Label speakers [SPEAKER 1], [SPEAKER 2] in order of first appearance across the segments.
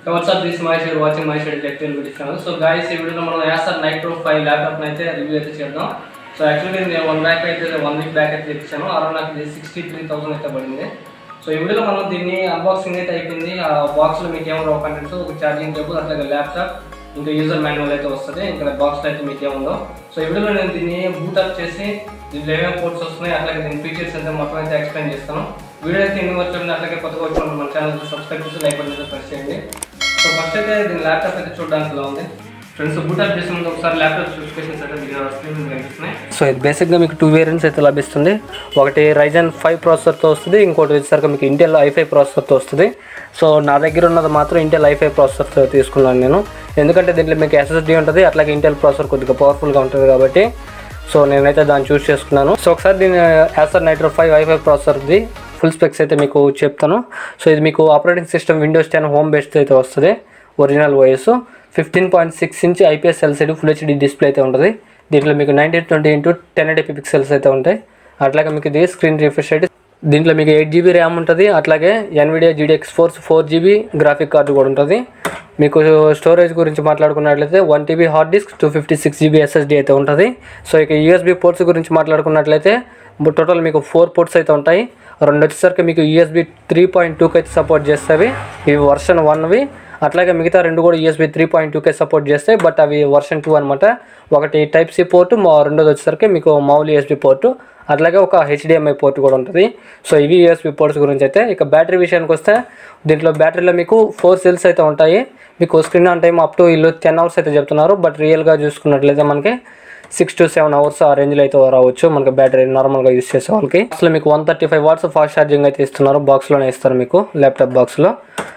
[SPEAKER 1] WhatsApp this my share watching my share tech video channel so guys ఈ వీడియోలో మనం Acer Nitro five laptop అయితే review అయితే చేద్దాం సో యాక్చువల్లీ నేను వన్ బ్యాక్ అయితే వన్ వీక్ బ్యాక్ అయితే తెచ్చాను అరౌండ్ నాకు ఇది సిక్స్టీ త్రీ థౌసండ్ అయితే పడింది సో ఈ వీడియోలో మనం దీన్ని అన్బాక్సింగ్ అయితే అయిపోయింది ఆ బాక్స్లో మీకు ఏమో కంటెంట్స్ ఒక ఛార్జింగ్ కేబుల్ అట్లాగే ల్యాప్టాప్ ఇంకా యూజర్ మాన్యువల్ అయితే వస్తుంది ఇంకా బాక్స్లో అయితే మీకు ఏముందో సో ఈ వీడియోలో నేను దీన్ని బూట్ అప్ చేసి దీంట్లో ఏమేమి పోర్ట్స్ వస్తున్నాయి అట్లాగే దీని ఫీచర్స్ అయితే మొత్తం అయితే ఎక్స్ప్లెయిన్ చేస్తాను వీడియో అయితే ఎన్ని వచ్చి అట్లాగే కొత్తగా వచ్చిన మన ఛానల్ సబ్స్క్రైబ్ చేసి లైక్ బటన్ అయితే ప్రెస్ చేయండి సో ఫస్ట్ అయితే దీని ల్యాప్టాప్ అయితే చూడడానికి ఇలా ఉంది ఫ్రెండ్స్ బూట్ అప్ చేసే ముందు ఒకసారి ల్యాప్టాప్ స్పెసిఫికేషన్స్ అయితే మీకు స్క్రీన్ మీద కనిపిస్తున్నాయి సో ఇది బేసిక్గా మీకు టూ వేరియంట్స్ అయితే లభిస్తుంది ఒకటి రైజన్ ఫైవ్ ప్రాసెసర్తో వస్తుంది ఇంకోటి వచ్చేసరికి మీకు ఇంటెల్ ఐ ఫైవ్ ప్రాసెసర్తో వస్తుంది సో నా దగ్గర ఉన్నది మాత్రం ఇంటెల్ ఐ ఫైవ్ ప్రాసెసర్తో తీసుకున్నాను నేను ఎందుకంటే దీంట్లో మీకు ఎస్ఎస్డి ఉంటుంది అట్లాగే ఇంటెల్ ప్రాసెసర్ కొద్దిగా పవర్ఫుల్గా ఉంటుంది కాబట్టి సో నేనైతే దాన్ని చూస్ చేసుకున్నాను సో ఒకసారి దీని Acer Nitro five I five ప్రాసెసర్ది ఫుల్ స్పెక్స్ అయితే మీకు చెప్తాను సో ఇది మీకు operating system Windows ten home based అయితే వస్తుంది original OS fifteen point six inch IPS LCD full HD display అయితే ఉంటుంది దీంట్లో మీకు nineteen twenty into ten eighty pixels అయితే ఉంటాయి అట్లాగే మీకు ఇది స్క్రీన్ రిఫ్రెష్ అయితే దీంట్లో మీకు ఎయిట్ జీబీ ర్యామ్ ఉంటుంది అట్లాగే Nvidia GTX force four GB graphic card కూడా ఉంటుంది మీకు స్టోరేజ్ గురించి మాట్లాడుకున్నట్లయితే one TB hard disk two fifty six GB SSD అయితే ఉంటుంది సో ఇక యూఎస్బీ పోర్ట్స్ గురించి మాట్లాడుకున్నట్లయితే టోటల్ మీకు ఫోర్ పోర్ట్స్ అయితే ఉంటాయి రెండు వచ్చేసరికి మీకు యూఎస్బీ త్రీ పాయింట్ టూకి అయితే సపోర్ట్ చేస్తాయి ఇవి వర్షన్ వన్వి అట్లాగే మిగతా రెండు కూడా యూఎస్బీ త్రీ పాయింట్ టూకే సపోర్ట్ చేస్తాయి బట్ అవి వర్షన్ టూ అనమాట ఒకటి టైప్ సి పోర్టు రెండోది వచ్చేసరికి మీకు మౌలి యూఎస్బీ పోర్టు అట్లాగే ఒక హెచ్డిఎంఐ పోర్ట్ కూడా ఉంటుంది సో ఇవి యూఎస్బీ పోర్ట్స్ గురించి అయితే ఇక బ్యాటరీ విషయానికి వస్తే దీంట్లో బ్యాటరీలో మీకు ఫోర్ సెల్స్ అయితే ఉంటాయి మీకు screen on time up to వీళ్ళు టెన్ అవర్స్ అయితే చెప్తున్నారు బట్ రియల్గా చూసుకున్నట్లయితే మనకి సిక్స్ టు సెవెన్ అవర్స్ ఆ రేంజ్లో అయితే రావచ్చు మనకి బ్యాటరీ నార్మల్గా యూస్ చేసే వాళ్ళకి అసలు మీకు one thirty five watts fast charging అయితే ఇస్తున్నారు బాక్స్లోనే ఇస్తారు మీకు ల్యాప్టాప్ బాక్స్లో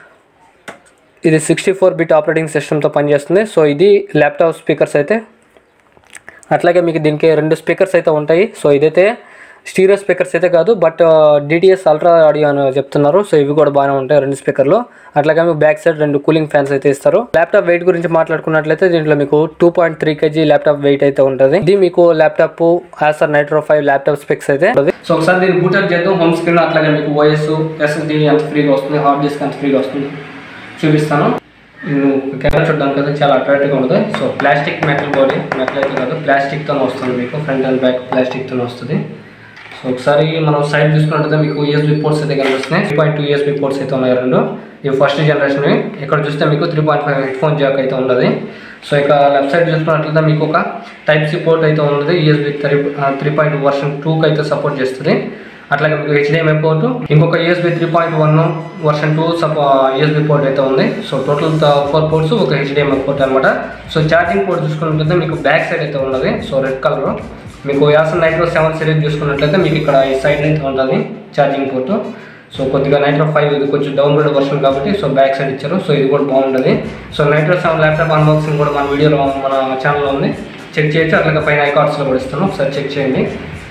[SPEAKER 1] ఇది సిక్స్టీ ఫోర్ బిట్ ఆపరేటింగ్ సిస్టమ్తో పనిచేస్తుంది సో ఇది ల్యాప్టాప్ స్పీకర్స్ అయితే అట్లాగే మీకు దీనికి రెండు స్పీకర్స్ అయితే ఉంటాయి సో ఇదైతే స్టీరియో స్పీకర్స్ అయితే కాదు బట్ డిటిఎస్ అల్ట్రా ఆడియో అని చెప్తున్నారు సో ఇవి కూడా బాగానే ఉంటాయి రెండు స్పీకర్లు అట్లాగే మీకు బ్యాక్ సైడ్ రెండు కూలింగ్ ఫ్యాన్స్ అయితే ఇస్తారు ల్యాప్టాప్ వెయిట్ గురించి మాట్లాడుకున్నట్లయితే దీంట్లో మీకు two point three kg laptop weight అయితే ఉంటుంది ఇది మీకు laptop Acer Nitro five laptop specs అయితే ఉంటుంది సో ఒకసారి దీన్ని బూటప్ చేద్దాం హోమ్ స్క్రీన్ అట్లాగే మీకు ఓఎస్ ఎస్ఎస్డి ఎంత ఫ్రీగా వస్తుంది హార్డ్ డిస్క్ ఎంత ఫ్రీగా వస్తుంది చూపిస్తాను నేను కెమెరా చూడడానికి అయితే చాలా అట్రాక్టివ్గా ఉంటుంది so plastic metal body metal అయితే కాదు ప్లాస్టిక్తో వస్తుంది మీకు ఫ్రంట్ అండ్ బ్యాక్ ప్లాస్టిక్తో వస్తుంది సో ఒకసారి మనం సైడ్ చూసుకున్నట్టయితే మీకు యూఎస్బీ పోర్ట్స్ అయితే కనిపిస్తున్నాయి three point two USB ports అయితే ఉన్నాయి రెండు ఇవి ఫస్ట్ జనరేషన్ ఇక్కడ చూస్తే మీకు three point five headphone jack అయితే ఉన్నది సో ఇక లెఫ్ట్ సైడ్ చూసుకున్నట్లయితే మీకు ఒక టైప్ సి పోర్ట్ అయితే ఉన్నది USB three three point version టూకి అయితే సపోర్ట్ చేస్తుంది అట్లాగే మీకు హెచ్డిఎంఐ పోర్ట్ ఇంకొక USB three point one version two సపో యూఎస్బీ పోర్ట్ అయితే ఉంది సో టోటల్ ఫోర్ పోర్ట్స్ ఒక హెచ్డిఎంఐ పోర్ట్ అనమాట సో ఛార్జింగ్ పోర్ట్ చూసుకున్నట్లయితే మీకు బ్యాక్ సైడ్ అయితే ఉన్నది సో రెడ్ కలర్ మీకు యాసన్ నైట్రో సెవెన్ సిరీస్ చూసుకున్నట్లయితే మీకు ఇక్కడ ఈ సైడ్ అయితే ఉంటుంది ఛార్జింగ్ పోర్ట్ సో కొద్దిగా నైట్రో ఫైవ్ ఇది కొంచెం డౌన్లోడ్ వర్షన్ కాబట్టి సో బ్యాక్ సైడ్ ఇచ్చారు సో ఇది కూడా బాగుంటుంది so Nitro seven laptop unboxing కూడా మన వీడియోలో మన ఛానల్లో ఉంది చెక్ చేయొచ్చు అట్లాగే పైన ఐకార్డ్స్లో కూడా ఇస్తాను ఒకసారి చెక్ చేయండి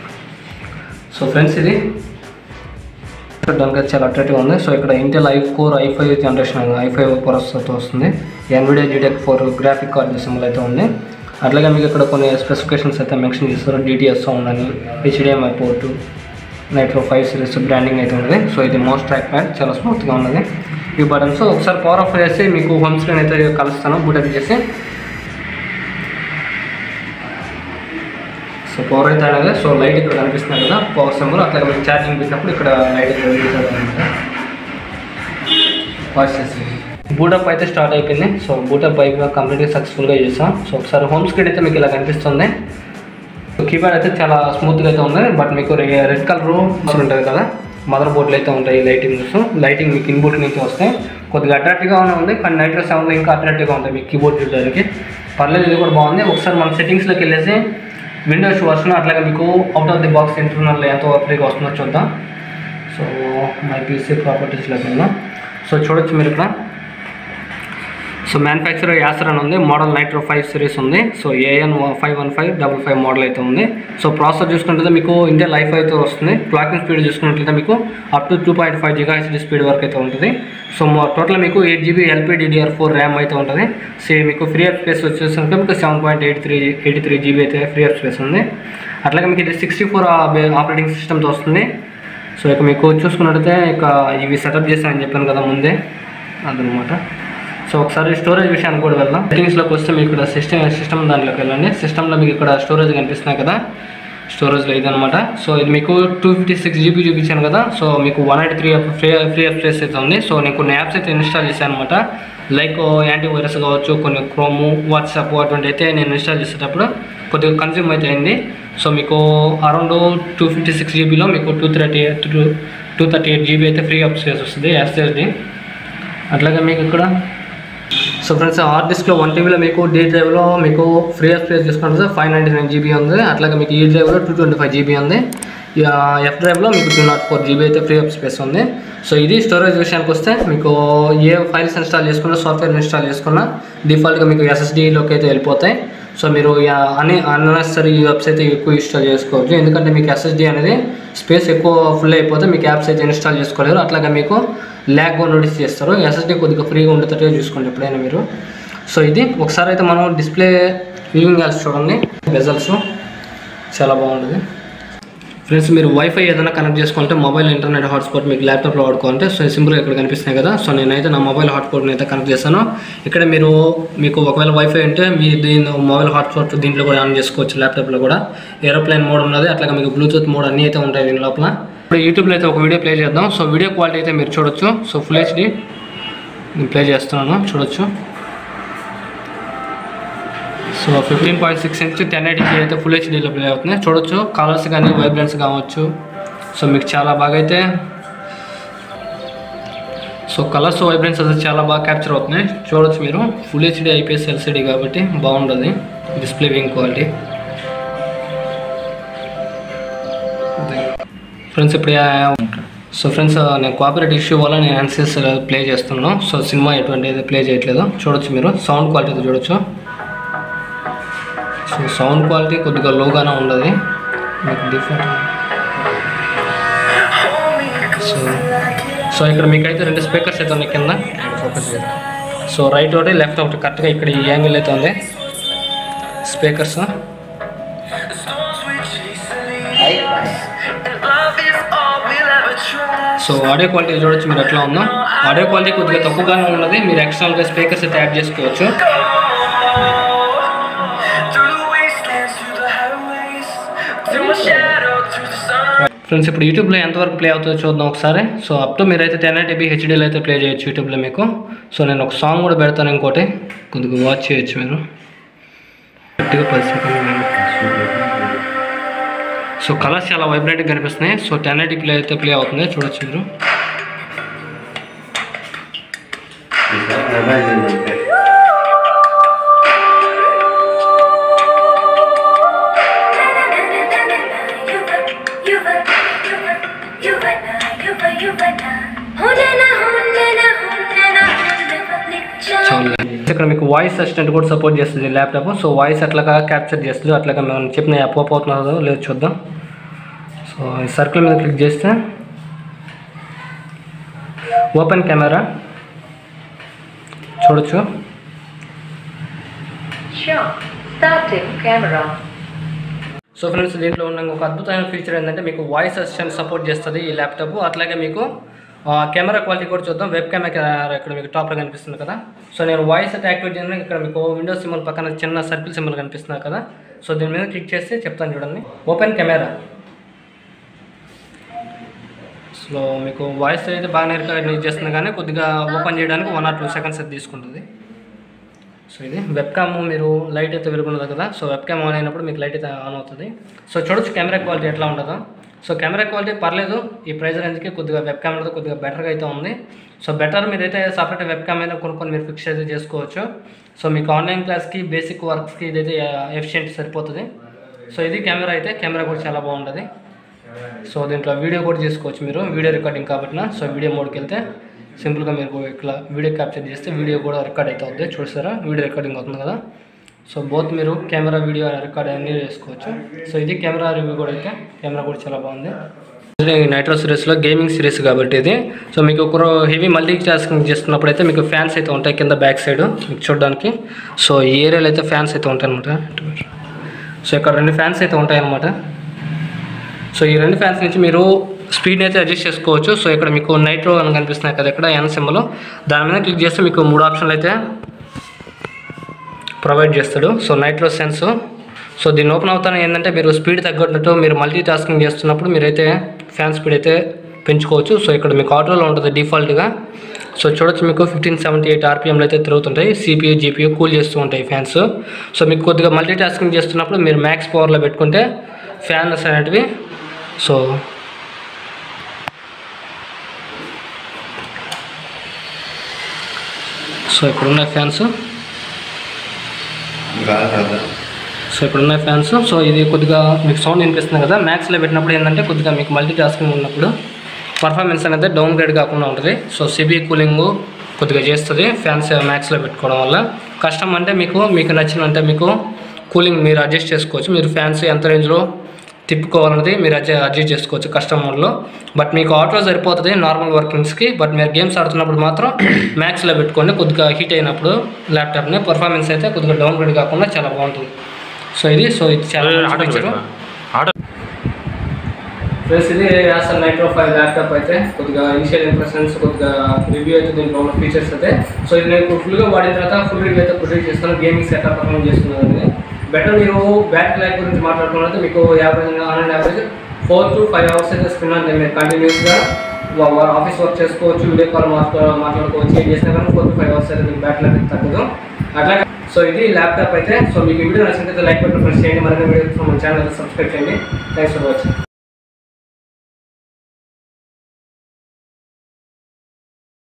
[SPEAKER 1] సో ఫ్రెండ్స్ ఇది చూడడానికి చాలా అట్రాక్టివ్ ఉంది సో ఇక్కడ Intel I four I five generation I five ప్రాసెసర్తో వస్తుంది Nvidia GTX four graphic card symbol అయితే ఉంది అట్లాగే మీకు ఇక్కడ కొన్ని స్పెసిఫికేషన్స్ అయితే మెన్షన్ చేస్తారు డిటిఎస్ సౌండ్ అని HDMI port Nitro five series branding అయితే ఉంది సో ఇది మోస్ట్ ట్రాక్ ప్యాడ్ చాలా స్మూత్గా ఉన్నది ఈ బటన్స్ ఒకసారి పవర్ ఆఫ్ చేసి మీకు హోమ్ స్క్రీన్ అయితే కలుస్తాను బూట్ అయితే చేసి సో పవర్ అయితే అనేది సో లైట్ ఇక్కడ కనిపిస్తుంది కదా పవర్ సింబల్ అట్లాగే మీకు ఛార్జింగ్ పెట్టినప్పుడు ఇక్కడ లైట్ ఇక్కడ వెలుగుతుంది అనమాట వాచ్ చేసి బూటప్ అయితే స్టార్ట్ అయిపోయింది సో బూటప్ అయిపోయి కంప్లీట్గా సక్సెస్ఫుల్గా చేసాం సో ఒకసారి హోమ్ స్క్రీన్ అయితే మీకు ఇలా కనిపిస్తుంది కీప్యాడ్ అయితే చాలా స్మూత్గా అయితే ఉంది బట్ మీకు రెడ్ కలర్ ఉంటుంది కదా మదర్ బోర్డులు అయితే ఉంటాయి లైటింగ్స్ లైటింగ్ మీకు ఇన్బుట్ నుంచి వస్తాయి కొద్దిగా అట్రాక్టివ్గా ఉంది కానీ నైట్రో సెవెన్లో ఇంకా అట్రాక్టివ్గా ఉంటుంది మీకు కీబోర్డ్ చూడడానికి పర్లేదు ఇది కూడా బాగుంది ఒకసారి మనం సెట్టింగ్స్లోకి వెళ్ళేసి విండోస్ వర్షన్ అట్లాగే మీకు out of the box internal ఎంత ఫ్రీగా వస్తుందో చూద్దాం సో మై పీసీ ప్రాపర్టీస్లోకి వెళ్దాం సో చూడొచ్చు మీరు ఇక్కడ సో మ్యానుఫ్యాక్చరర్ యాసర్ అని ఉంది మోడల్ నైట్రో ఫైవ్ సిరీస్ ఉంది so AN five one five double five model అయితే ఉంది సో ప్రాసెసర్ చూసుకుంటే మీకు ఇండియా లైఫ్ అయితే వస్తుంది క్లాకింగ్ స్పీడ్ చూసుకున్నట్లయితే మీకు up to two point five giga హెచ్డి స్పీడ్ వరకు అయితే ఉంటుంది సో టోటల్ మీకు eight GB LPDDR four RAM అయితే ఉంటుంది సో మీకు ఫ్రీ అప్ స్పేస్ వచ్చేసరికి మీకు seven point eight three eighty three GB అయితే ఫ్రీ అప్ స్పేస్ ఉంది అట్లాగే మీకు ఇది సిక్స్టీ ఫోర్ ఆపరేటింగ్ సిస్టమ్తో వస్తుంది సో ఇక మీకు చూసుకున్నట్టయితే ఇక ఇవి సెటప్ చేశానని చెప్పాను కదా ముందే అదనమాట సో ఒకసారి స్టోరేజ్ విషయానికి కూడా వెళ్దాం సెట్టింగ్స్లోకి వస్తే మీకు ఇక్కడ సిస్టమ్ సిస్టమ్ దాంట్లోకి వెళ్ళండి సిస్టమ్లో మీకు ఇక్కడ స్టోరేజ్ కనిపిస్తున్నాయి కదా స్టోరేజ్లో ఇదనమాట సో ఇది మీకు టూ ఫిఫ్టీ సిక్స్ జీబీ చూపించాను కదా సో మీకు one eighty three free free of space అయితే ఉంది సో నేను కొన్ని యాప్స్ అయితే ఇన్స్టాల్ చేశాను అనమాట లైక్ యాంటీ వైరస్ కావచ్చు కొన్ని క్రోము వాట్సాప్ అటువంటి అయితే నేను ఇన్స్టాల్ చేసేటప్పుడు కొద్దిగా కన్జ్యూమ్ అయితే అయింది సో మీకు అరౌండ్ టూ ఫిఫ్టీ సిక్స్ జీబీలో మీకు two thirty two two thirty eight GB అయితే ఫ్రీ ఆఫ్ స్పేస్ వస్తుంది ఎస్ఎస్డి అట్లాగే మీకు ఇక్కడ సో ఫ్రెండ్స్ హార్డ్ డిస్క్లో వన్ టీవీలో మీకు డి డ్రైవ్లో మీకు ఫ్రీ ఆఫ్ స్పేస్ తీసుకుంటుంది ఫైవ్ నైంటీ నైన్ జీబీ ఉంది అట్లాగే మీకు ఈ డ్రైవ్లో టూ ట్వంటీ ఫైవ్ జీబీ ఉంది ఎఫ్ డ్రైవ్లో మీకు టూ నాట్ ఫోర్ జీబీ అయితే ఫ్రీ ఆఫ్ స్పేస్ ఉంది సో ఇది స్టోరేజ్ విషయానికి వస్తే మీకు ఏ ఫైల్స్ ఇన్స్టాల్ చేసుకున్నా సాఫ్ట్వేర్ ఇన్స్టాల్ చేసుకున్నా డిఫాల్ట్గా మీకు ఎస్ఎస్డీలోకి అయితే వెళ్ళిపోతాయి సో మీరు యా- అన్ని అన్నెసరీ యాప్స్ అయితే ఎక్కువ ఇన్స్టాల్ చేసుకోవచ్చు ఎందుకంటే మీకు ఎస్ఎస్డి అనేది స్పేస్ ఎక్కువ ఫుల్ అయిపోతే మీకు యాప్స్ అయితే ఇన్స్టాల్ చేసుకోలేరు అట్లాగే మీకు ల్యాగ్ నోటీస్ చేస్తారు ఎస్ఎస్డి కొద్దిగా ఫ్రీగా ఉండేటట్టుగా చూసుకోండి ఎప్పుడైనా మీరు సో ఇది ఒకసారి అయితే మనం డిస్ప్లే వ్యూయింగ్ యాల్స్ చూడండి బెజల్స్ చాలా బాగుంటుంది ఫ్రెండ్స్ మీరు వైఫై ఏదైనా కనెక్ట్ చేసుకుంటే మొబైల్ ఇంటర్నెట్ హాట్స్పాట్ మీకు ల్యాప్టాప్లో వాడుకోవాలంటే సో సింపుల్గా ఇక్కడ కనిపిస్తున్నాయి కదా సో నేనైతే నా మొబైల్ హాట్స్పాట్ని అయితే కనెక్ట్ చేస్తాను ఇక్కడ మీరు మీకు ఒకవేళ వైఫై ఉంటే మీ దీని మొబైల్ హాట్స్పాట్ దీంట్లో కూడా ఆన్ చేసుకోవచ్చు ల్యాప్టాప్లో కూడా ఏరోప్లేన్ మోడ్ ఉన్నది అట్లాగే మీకు బ్లూటూత్ మోడ్ అన్నీ అయితే ఉంటాయి దీని లోపల ఇప్పుడు యూట్యూబ్లో అయితే ఒక వీడియో ప్లే చేద్దాం సో వీడియో క్వాలిటీ అయితే మీరు చూడొచ్చు సో ఫుల్ హెచ్డి నేను ప్లే చేస్తున్నాను చూడొచ్చు so fifteen point six inch ten ఎయిటీకి అయితే ఫుల్ హెచ్డీలో ప్లే అవుతుంది చూడొచ్చు కలర్స్ కానీ వైబ్రెన్స్ కావచ్చు సో మీకు చాలా బాగా అయితే సో కలర్స్ వైబ్రెన్స్ అయితే చాలా బాగా క్యాప్చర్ అవుతున్నాయి చూడొచ్చు మీరు ఫుల్ హెచ్డీ ఐపీఎస్ ఎల్సిడి కాబట్టి బాగుంటుంది డిస్ప్లే వింగ్ క్వాలిటీ ఫ్రెండ్స్ ఇప్పుడు సో ఫ్రెండ్స్ నేను కోఆపరేట్ ఇష్యూ వల్ల నేను ఆన్సర్స్ ప్లే చేస్తున్నాను సో సినిమా ఎటువంటి ప్లే చేయట్లేదు చూడొచ్చు మీరు సౌండ్ క్వాలిటీ అయితే చూడొచ్చు సో సౌండ్ క్వాలిటీ కొద్దిగా లోగానే ఉండదు మీకు డిఫరెంట్ సో సో ఇక్కడ మీకైతే రెండు స్పీకర్స్ అయితే ఉన్నాయి కింద ఫోకస్ చేయండి. సో రైట్ ఒకటి లెఫ్ట్ ఒకటి కరెక్ట్గా ఇక్కడ ఈ యాంగిల్ అయితే ఉంది స్పీకర్స్ సో ఆడియో క్వాలిటీ చూడొచ్చు మీరు ఎట్లా ఉందో ఆడియో క్వాలిటీ కొద్దిగా తక్కువగానే ఉన్నది మీరు ఎక్స్టర్నల్గా స్పీకర్స్ అయితే యాడ్ చేసుకోవచ్చు ఫ్రెండ్స్ ఇప్పుడు యూట్యూబ్లో ఎంతవరకు ప్లే అవుతుందో చూద్దాం ఒకసారి సో అప్ టు మీరైతే టెన్ ఎయిటీ హెచ్డీలో అయితే ప్లే చేయొచ్చు యూట్యూబ్లో మీకు సో నేను ఒక సాంగ్ కూడా పెడతాను ఇంకోటి కొద్దిగా వాచ్ చేయొచ్చు మీరు గట్టిగా పది సెకండ్లు నేను. సో కలర్స్ చాలా వైబ్రెంట్గా కనిపిస్తున్నాయి సో టెన్ ఎయిటీ ప్లే అయితే ప్లే అవుతుంది చూడొచ్చు మీరు చాలా ఇక్కడ మీకు వాయిస్ అసిస్టెంట్ కూడా సపోర్ట్ చేస్తుంది ల్యాప్టాప్ సో వాయిస్ అట్లాగా క్యాప్చర్ చేస్తుంది అట్లాగా మనం చెప్పిన యాప్ ఓప్ అవుతుందో లేదు చూద్దాం సో ఈ సర్కిల్ మీద క్లిక్ చేస్తే ఓపెన్ కెమెరా చూడొచ్చు
[SPEAKER 2] Sure. Starting camera.
[SPEAKER 1] So friends దీంట్లో ఉన్న ఒక అద్భుతమైన ఫీచర్ ఏంటంటే మీకు వాయిస్ అసిస్టెంట్ సపోర్ట్ చేస్తుంది ఈ ల్యాప్టాప్ అట్లాగే మీకు కెమెరా క్వాలిటీ కూడా చూద్దాం వెబ్ కెమెరా ఇక్కడ మీకు టాప్లో కనిపిస్తుంది కదా సో నేను వాయిస్ అయితే యాక్టివేట్ చేయడానికి ఇక్కడ మీకు విండోస్ సింబల్ పక్కన చిన్న సర్కిల్ సింబల్ కనిపిస్తుంది కదా సో దీని మీద క్లిక్ చేస్తే చెప్తాను చూడండి ఓపెన్ కెమెరా సో మీకు వాయిస్ అయితే బాగానే రికార్డ్ చేస్తుంది కానీ కొద్దిగా ఓపెన్ చేయడానికి వన్ ఆర్ టూ సెకండ్స్ అయితే తీసుకుంటుంది సో ఇది వెబ్ క్యామ్ మీరు లైట్ అయితే వెలుగున్నది కదా సో వెబ్ క్యామ్ ఆన్ అయినప్పుడు మీకు లైట్ అయితే ఆన్ అవుతుంది సో చూడొచ్చు కెమెరా క్వాలిటీ ఎట్లా ఉంటుందో సో కెమెరా క్వాలిటీ పర్లేదు ఈ ప్రైస్ రేంజ్కి కొద్దిగా వెబ్ కెమెరా కొద్దిగా బెటర్గా అయితే ఉంది సో బెటర్ మీరైతే సపరేట్ వెబ్ క్యామ్ అయినా కొనుక్కొని మీరు ఫిక్స్ అయితే చేసుకోవచ్చు సో మీకు ఆన్లైన్ క్లాస్కి బేసిక్ వర్క్స్కి ఇదైతే ఎఫిషియెంట్ సరిపోతుంది సో ఇది కెమెరా అయితే కెమెరా కూడా చాలా బాగుంటుంది సో దీంట్లో వీడియో కూడా చేసుకోవచ్చు మీరు వీడియో రికార్డింగ్ కాబట్టి సో వీడియో మోడ్కి వెళ్తే సింపుల్గా మీరు ఇట్లా వీడియో క్యాప్చర్ చేస్తే వీడియో కూడా రికార్డ్ అయితే అవుతుంది చూసారా వీడియో రికార్డింగ్ అవుతుంది కదా సో బోత్ మీరు కెమెరా వీడియో రికార్డ్ అన్నీ చేసుకోవచ్చు సో ఇది కెమెరా రివ్యూ కూడా అయితే కెమెరా కూడా చాలా బాగుంది నైట్రో సిరీస్లో గేమింగ్ సిరీస్ కాబట్టి ఇది సో మీకు ఒక హెవీ మల్టీ టాస్కింగ్ చేస్తున్నప్పుడు అయితే మీకు ఫ్యాన్స్ అయితే ఉంటాయి కింద బ్యాక్ సైడ్ మీకు చూడడానికి సో ఈ ఏరియాలో అయితే ఫ్యాన్స్ అయితే ఉంటాయి అనమాట సో ఇక్కడ రెండు ఫ్యాన్స్ అయితే ఉంటాయి అనమాట సో ఈ రెండు ఫ్యాన్స్ నుంచి మీరు స్పీడ్ని అయితే అడ్జస్ట్ చేసుకోవచ్చు సో ఇక్కడ మీకు నైట్రో అని కనిపిస్తున్నాయి కదా ఇక్కడ ఎన్ సింబల్ దాని మీద క్లిక్ చేస్తే మీకు మూడు ఆప్షన్లు అయితే ప్రొవైడ్ చేస్తాడు సో నైట్రో సెన్స్ సో దీన్ని ఓపెన్ అవుతానే ఏంటంటే మీరు స్పీడ్ తగ్గట్టు మీరు మల్టీ టాస్కింగ్ చేస్తున్నప్పుడు మీరైతే ఫ్యాన్ స్పీడ్ అయితే పెంచుకోవచ్చు సో ఇక్కడ మీకు ఆటోలో ఉంటుంది డిఫాల్ట్గా సో చూడొచ్చు మీకు ఫిఫ్టీన్ సెవెంటీ ఎయిట్ ఆర్పిఎంలు అయితే తిరుగుతుంటాయి సిపియూ జీపీయూ కూల్ చేస్తూ ఉంటాయి ఫ్యాన్స్ సో మీకు కొద్దిగా మల్టీ టాస్కింగ్ చేస్తున్నప్పుడు మీరు మ్యాక్స్ పవర్లో పెట్టుకుంటే ఫ్యాన్స్ అనేటివి సో సో ఇక్కడ ఉన్న ఫ్యాన్స్ సో ఇక్కడ ఉన్న ఫ్యాన్స్ సో ఇది కొద్దిగా మీకు సౌండ్ వినిపిస్తుంది కదా మ్యాక్స్లో పెట్టినప్పుడు ఏంటంటే కొద్దిగా మీకు మల్టీ టాస్కింగ్ ఉన్నప్పుడు పర్ఫార్మెన్స్ అనేది డౌన్ గ్రేడ్ కాకుండా ఉంటుంది సో సిబి కూలింగ్ కొద్దిగా చేస్తుంది ఫ్యాన్స్ మ్యాక్స్లో పెట్టుకోవడం వల్ల కష్టం అంటే మీకు మీకు నచ్చినంటే మీకు కూలింగ్ మీరు అడ్జస్ట్ చేసుకోవచ్చు మీరు ఫ్యాన్స్ ఎంత రేంజ్లో తిప్పుకోవాలన్నది మీరు అడ్జ- అడ్జస్ట్ చేసుకోవచ్చు కస్టమ్ మోడ్లో బట్ మీకు ఆటో సరిపోతుంది నార్మల్ వర్కింగ్స్కి బట్ మీరు గేమ్స్ ఆడుతున్నప్పుడు మాత్రం మ్యాక్స్లో పెట్టుకోండి కొద్దిగా హీట్ అయినప్పుడు ల్యాప్టాప్ని పర్ఫార్మెన్స్ అయితే కొద్దిగా డౌన్ గ్రేడ్ కాకుండా చాలా బాగుంటుంది సో ఇది సో ఇది చాలా మంచి feature.
[SPEAKER 3] ఆటో
[SPEAKER 1] ఫ్రెండ్స్ ఇది అసలు నైట్రో ఫైవ్ ల్యాప్టాప్ అయితే కొద్దిగా ఇనిషియల్ ఇంప్రెషన్స్ కొద్దిగా రివ్యూ అయితే దీంట్లో ఉన్న ఫీచర్స్ అయితే సో ఇది నేను ఫుల్గా వాడిన తర్వాత ఫుల్ రివ్యూ అయితే ప్రొడ్యూస్ చేస్తాను గేమింగ్ సెటప్ పర్ఫార్మ్ చేస్తున్నాను బెటర్ మీరు బ్యాటరీ లైఫ్ గురించి మాట్లాడుకున్నట్టు మీకు average on average four to five hours అయితే స్పిన్ అంటే మీరు కంటిన్యూస్గా ఆఫీస్ వర్క్ చేసుకోవచ్చు వీడియో కాల్ మాట్లా మాట్లాడుకోవచ్చు ఏం చేసినా కానీ ఫోర్ టు ఫైవ్ అవర్స్ అయితే మీకు బ్యాటరీ లైఫ్ తగ్గదు అట్లాగే సో ఇది ల్యాప్టాప్ అయితే సో మీకు ఈ వీడియో నచ్చినట్లయితే లైక్ బటన్ ప్రెస్ చేయండి మరిన్ని వీడియోస్ మన ఛానల్ సబ్స్క్రైబ్ చేయండి థ్యాంక్స్ ఫర్ వాచింగ్